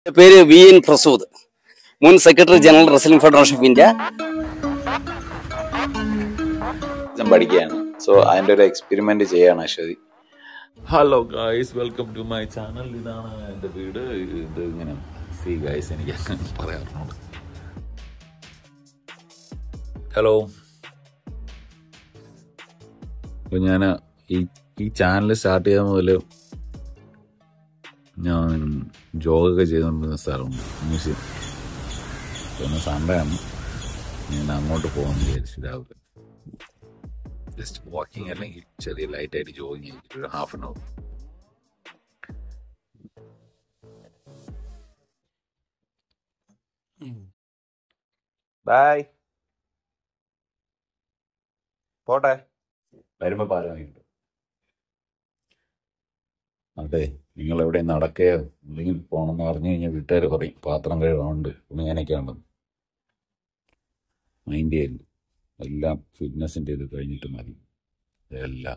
എന്റെ പേര് V N Prasood മുൻ secretary general wrestling federation of India ഞാൻ പഠിക്കുകയാണ് സോ അതിന്റെ ഒരു എക്സ്പെരിമെന്റ് ചെയ്യാണ് Ashwathy hello guys welcome to my channel ഇതാണ് എൻ്റെ വീട് ഇത് ഇങ്ങനെ സി ഗായ്സ് എനിക്ക് പറയാറുണ്ട് ഹലോ അപ്പോൾ ഞാൻ ഈ ഈ ചാനൽ സ്റ്റാർട്ട് ചെയ്ത മുതൽ ഞാൻ ജോഗൊക്കെ ചെയ്തുകൊണ്ടിരുന്ന സ്ഥലമുണ്ട് മ്യൂസിയം പിന്നെ സൺഡേ ആണ് ഞാൻ അങ്ങോട്ട് പോകാമെന്ന് വിചാരിച്ചു രാവിലെ ജസ്റ്റ് വാക്കിംഗ് അല്ലെങ്കിൽ ചെറിയ ലൈറ്റ് ആയിട്ട് ജോഗിങ് ചെയ്തിട്ട് ഒരു ഹാഫ് ആൻ അവർ ബൈ പോട്ടെ വരുമ്പോൾ പാല് വാങ്ങിയിട്ട് അതെ നിങ്ങൾ എവിടെ നടക്കുകയോ അല്ലെങ്കിൽ പോകണമെന്ന് പറഞ്ഞു കഴിഞ്ഞാൽ വീട്ടുകാർ പറയും പാത്രം കഴുകാനുണ്ട് ഇങ്ങനെയൊക്കെ ഉണ്ടെന്ന് മൈൻഡ് ചെയ്യരുത് എല്ലാം ഫിറ്റ്നസിൻ്റെ ഇത് കഴിഞ്ഞിട്ട് മതി എല്ലാം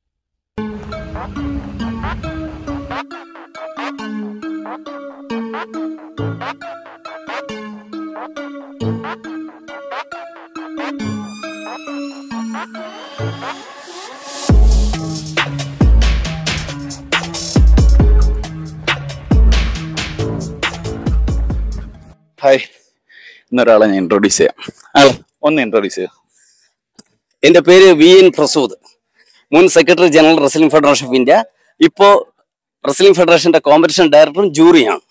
ഹായ് ഇന്നൊരാളെ ഞാൻ ഇൻട്രൊഡ്യൂസ് ചെയ്യാം ആ ഒന്ന് ഇൻട്രൊഡ്യൂസ് ചെയ്യാം എന്റെ പേര് വി എൻ പ്രസൂദ് മുൻ secretary general wrestling federation of India ഇപ്പോ റെസ്ലിംഗ് ഫെഡറേഷന്റെ കോമ്പറ്റീഷൻ ഡയറക്ടറും ജൂറിയാണ്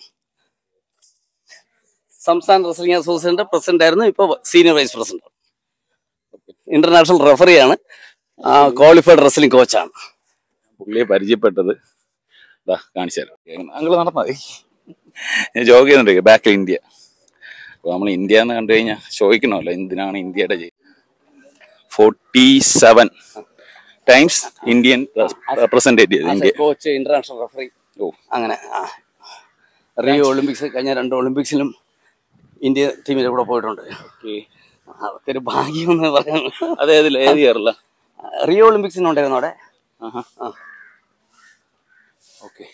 സംസ്ഥാന റെസ്ലിംഗ് അസോസിയേഷന്റെ പ്രസിഡന്റ് ആയിരുന്നു ഇപ്പൊ സീനിയർ വൈസ് പ്രസിഡന്റ് ഇന്റർനാഷണൽ റെഫറിയാണ് ക്വാളിഫൈഡ് റെസ്ലിംഗ് കോച്ചാണ് പുള്ളിയെ പരിചയപ്പെട്ടത് ഇതാ കാണിച്ചു തരാം അങ്ങള് നടന്നാൽ മതി ഞാൻ ജോഗ് ചെയ്യുന്നുണ്ട് ബാക്കിൽ ഇന്ത്യ അപ്പൊ നമ്മൾ ഇന്ത്യ എന്ന് കണ്ടു കഴിഞ്ഞാൽ ചോദിക്കണമല്ലോ എന്തിനാണ് ഇന്ത്യയുടെ forty seven times Indian representative India coach international referee ഓ അങ്ങനെ ആ റിയോ ഒളിമ്പിക്സ് കഴിഞ്ഞ രണ്ട് ഒളിമ്പിക്സിലും ഇന്ത്യ ടീമിന്റെ കൂടെ പോയിട്ടുണ്ട് അതൊക്കെ ഒരു ഭാഗ്യം എന്ന് പറയാൻ അതെ അതിൽ ഏത് ഇയറില്ല റിയോ ഒളിമ്പിക്സിനുണ്ടായിരുന്നു അവിടെ ആ ഓക്കെ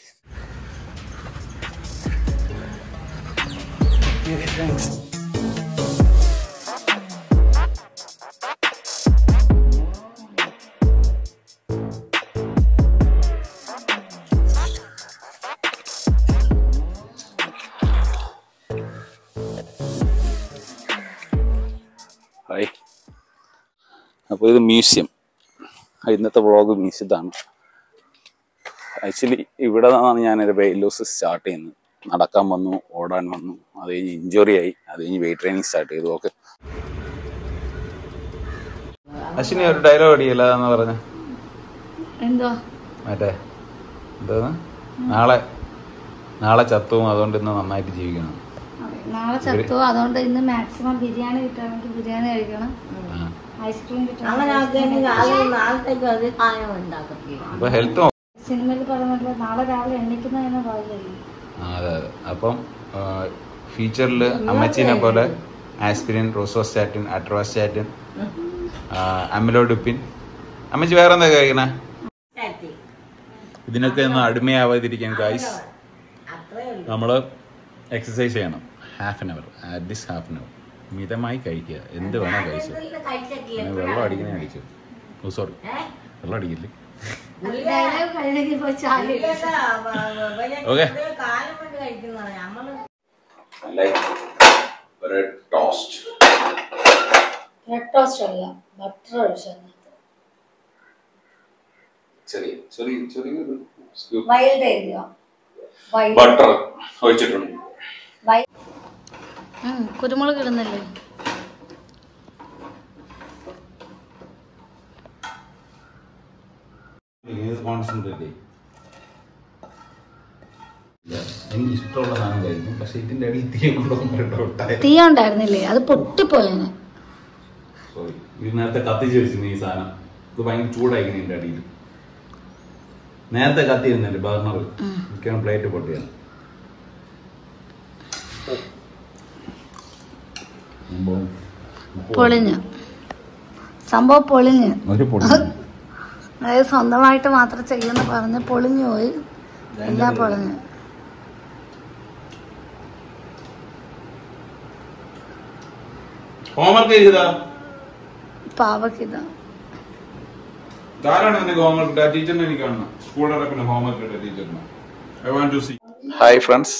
ഹായ് അപ്പോൾ ഇത് മ്യൂസിയം ഇന്നത്തെ വ്ളോഗ് മ്യൂസിയത്താണ് ആക്ച്വലി ഇവിടെ നിന്നാണ് ഞാനൊരു വെയിറ്റ് ലോസ് സ്റ്റാർട്ട് ചെയ്യുന്നത് നടക്കാൻ വന്നു ഓടാൻ വന്നു അത് കഴിഞ്ഞ് ഇഞ്ചുറി ആയി അത് കഴിഞ്ഞ് വെയിറ്റ് ട്രെയിനിങ് സ്റ്റാർട്ട് ചെയ്തു ഓക്കെ അശ്വിനി ഒരു ഡയലോഗ് അടിയല്ല എന്ന് പറഞ്ഞ എന്തുവാ മറ്റേ എന്താണ് നാളെ നാളെ ചത്തുവും അതുകൊണ്ട് ഇന്ന് നന്നായിട്ട് ജീവിക്കണം അതെ, നാളെ ചത്തു അതുകൊണ്ട് ഇന്ന് മാക്സിമം ബിരിയാണി കിട്ടുകയാണെങ്കിൽ ബിരിയാണി കഴിക്കണം ആ. ഐസ്ക്രീം അങ്ങനെ കിട്ടണം ആക്കുകയാണെങ്കിൽ അത് നാളത്തേക്ക് അത് സാധനം ഉണ്ടാക്കത്തില്ല അപ്പൊ ഹെൽത്ത് സിനിമയിൽ പറഞ്ഞിട്ട് നാളെ രാവിലെ എണ്ണിക്കുന്നതിന് പാടില്ലല്ലോ അതെ അതെ അപ്പം ഫ്യൂച്ചറിൽ അമ്മച്ചീനെ പോലെ ആസ്പിരിൻ റോസോസ്റ്റാറ്റിൻ അട്രോസ്റ്റാറ്റിൻ അമിലോഡുപ്പിൻ അമ്മച്ചി വേറെ എന്താ കഴിക്കണേ ഇതിനൊക്കെ ഒന്നും അടിമയാവാതിരിക്കാൻ ഗൈസ് നമ്മൾ എക്സസൈസ് ചെയ്യണം half an hour at this half an hour മിതമായി കഴിക്കുക എന്ത് വേണോ കഴിച്ചു പിന്നെ വെള്ളം അടിക്കണേ അടിച്ചു ഓ സോറി വെള്ളം അടിക്കില്ലേ ഡയലോഗ് കഴിഞ്ഞെങ്കിൽ പോയി ചായ ഓക്കെ കാലം കൊണ്ട് കഴിക്കുന്നതാണ് നമ്മള് ടോസ്റ്റ് ബ്രെഡ് ടോസ്റ്റ് അല്ല ബട്ടർ ഒഴിച്ചത് ചെറിയ ചെറിയ ചെറിയൊരു സ്കൂപ്പ് വൈൽഡ് എഴുതിയോ വൈൽഡ് ബട്ടർ ഒഴിച്ചിട്ടുണ്ട് കുരുമുളക് ഇടുന്നില്ലേ കോൺസെൻട്രേറ്റ് എനിക്ക് ഇഷ്ടമുള്ള സാധനം കഴിക്കും പക്ഷെ ഇതിന്റെ അടിയിൽ തീ കൊണ്ടുവന്നിട്ട് തീ ഉണ്ടായിരുന്നില്ലേ അത് പൊട്ടിപ്പോയതിന് സോറി ഇത് നേരത്തെ കത്തിച്ച് വെച്ചിരുന്നു ഈ സാധനം ഇത് ഭയങ്കര ചൂടായിരിക്കുന്നു ഇതിന്റെ അടിയിൽ നേരത്തെ കത്തിയിരുന്നില്ലേ ബർണർ എനിക്കാണ് പ്ലേറ്റ് പൊട്ടിയാണ് സംഭവം പൊളിഞ്ഞു സംഭവം പൊളിഞ്ഞ് ഒരു പൊടി അതായത് സ്വന്തമായിട്ട് മാത്രം ചെയ്യുന്ന പറഞ്ഞ് പൊളിഞ്ഞു പോയി എല്ലാം പൊളിഞ്ഞു ഹോംവർക്ക് ചെയ്താ പാവക്കിതാ ആരാണ് നിനക്ക് ഹോംവർക്ക് ടീച്ചറിനെ എനിക്ക് കാണണം സ്കൂൾ അടക്കുന്ന ഹോംവർക്ക് ഇട്ട ടീച്ചറിനെ I want to see hi friends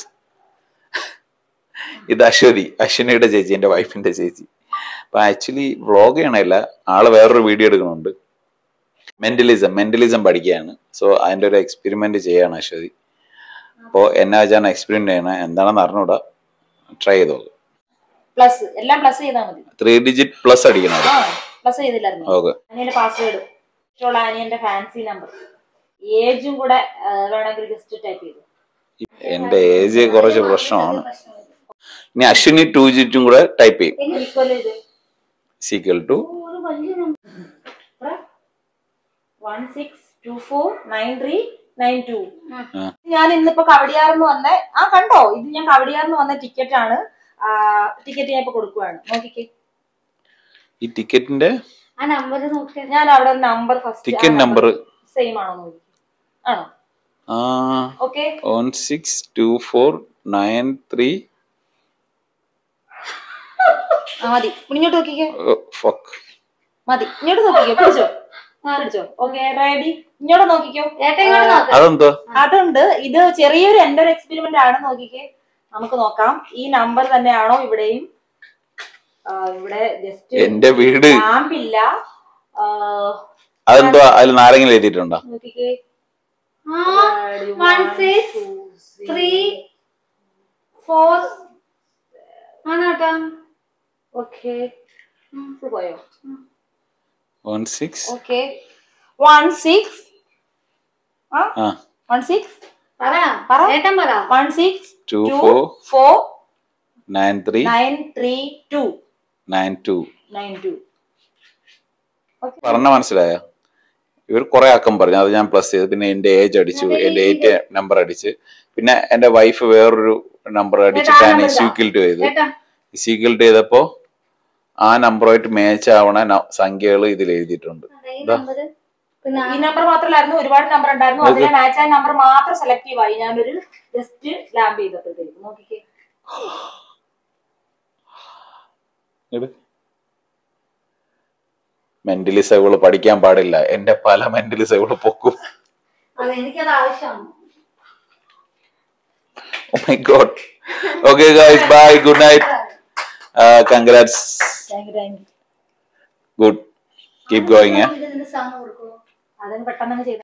ഇത് അശ്വതി അശ്വിനിയുടെ ചേച്ചി എന്റെ വൈഫിന്റെ ചേച്ചി അപ്പൊ ആക്ച്വലി വ്ളോഗ് ചെയ്യണല്ല ആള് വേറൊരു വീഡിയോ എടുക്കുന്നുണ്ട് മെന്റലിസം മെന്റലിസം പഠിക്കുകയാണ് സോ അതിന്റെ ഒരു എക്സ്പെരിമെന്റ് ചെയ്യാണ് അശ്വതി അപ്പോ എന്നാ വെച്ചാണ് എക്സ്പെരിമെന്റ് ചെയ്യണത് എന്താണെന്ന് അറിഞ്ഞൂടാ ട്രൈ ചെയ്ത് നോക്ക് പ്ലസ് എല്ലാം പ്ലസ് ചെയ്താൽ മതി ത്രീ ഡിജിറ്റ് പ്ലസ് അടിക്കണം ആ പ്ലസ് ചെയ്തില്ലായിരുന്നു ഓക്കെ അനിയന്റെ പാസ്വേഡ് ഇഷ്ടമുള്ള അനിയന്റെ ഫാൻസി നമ്പർ ഏജും കൂടെ ആ, വേണമെങ്കിൽ ജസ്റ്റ് ടൈപ്പ് ചെയ്തു എന്റെ ഏജ് കുറച്ച് പ്രശ്നമാണ് ഇനി അശ്വിനി ടു ജിറ്റും കൂടെ ടൈപ്പ് ചെയ്യും ഈക്വൽ ഇത് sequel to one six two four nine three nine two ഞാൻ ഇന്നിപ്പോ കവടിയാർന്ന് വന്ന ആ കണ്ടോ ഇത് ഞാൻ കവടിയാർന്ന് വന്ന ടിക്കറ്റ് ആണ് ടിക്കറ്റ് ഞാൻ ഇപ്പൊ കൊടുക്കുവാണ് നോക്കിക്കേ ഈ ടിക്കറ്റിന്റെ ആ നമ്പർ നോക്കിയാ ഞാൻ അവിടെ number first ticket number same ആണോ നോക്കി ആണോ ആ okay one six two four nine three മതി ഇങ്ങോട്ട് നോക്കിക്കേ ഫക്ക് മതി ഇങ്ങോട്ട് നോക്കിക്കോ പിടിച്ചോ പിടിച്ചോ ഓക്കെ റെഡി ഇങ്ങോട്ട് നോക്കിക്കോ ഏട്ടാ ഇങ്ങോട്ട് നോക്ക് അതെന്തോ അതുണ്ട് ഇത് ചെറിയൊരു എന്റെ ഒരു എക്സ്പെരിമെന്റ് ആണ് നോക്കിക്കേ നമുക്ക് നോക്കാം ഈ നമ്പർ തന്നെയാണോ ഇവിടെയും ആ, ഇവിടെ ജസ്റ്റ് എന്റെ വീട് ലാമ്പില്ല ആ, അതെന്തോ അതിൽ നാരെങ്കിലും എഴുതിയിട്ടുണ്ടോ നോക്കിക്കേ ആ വൺ സിക്സ് ത്രീ ഫോർ ആണ് കേട്ടാ ഓക്കെ പോയോ one six okay one six ആ വൺ സിക്സ് പറ പറ. ഏട്ടൻ പറ one six two two four four nine three nine three two nine two nine two പറഞ്ഞ മനസ്സിലായോ ഇവർ കുറെ അക്കം പറഞ്ഞു അത് ഞാൻ പ്ലസ് ചെയ്ത് പിന്നെ എന്റെ ഏജ് അടിച്ചു എന്റെ ഏറ്റ് നമ്പർ അടിച്ച് പിന്നെ എന്റെ വൈഫ് വേറൊരു നമ്പർ അടിച്ചിട്ടാണ് സീക്വൽ ടു ചെയ്ത് ഏട്ടാ സീക്വൽ ടു ചെയ്തപ്പോ ആ നമ്പറുമായിട്ട് മാച്ച് ആവണ സംഖ്യകൾ ഇതിൽ എഴുതിയിട്ടുണ്ട് ഈ നമ്പർ പിന്നെ ഈ നമ്പർ മാത്രമല്ലായിരുന്നു ഒരുപാട് നമ്പർ ഉണ്ടായിരുന്നു അതിലെ മാച്ച് ആയ നമ്പർ മാത്രം സെലക്റ്റീവ് ആയി ഞാനൊരു ജസ്റ്റ് ലാമ്പ് ചെയ്തപ്പോഴത്തേക്ക് നോക്കിക്കേ മെന്റലിസവുകൾ പഠിക്കാൻ പാടില്ല എന്റെ പല മെന്റലിസവുകൾ പൊക്കും അത് എനിക്കത് ആവശ്യമാണ് Oh my god. Okay, guys, bye. Good night. Uh, congrats. Thank you thank you Good. Keep going, yeah. ഇതിന് സാധനം കൊടുക്കുമോ അതിന് പെട്ടെന്ന് ചെയ്ത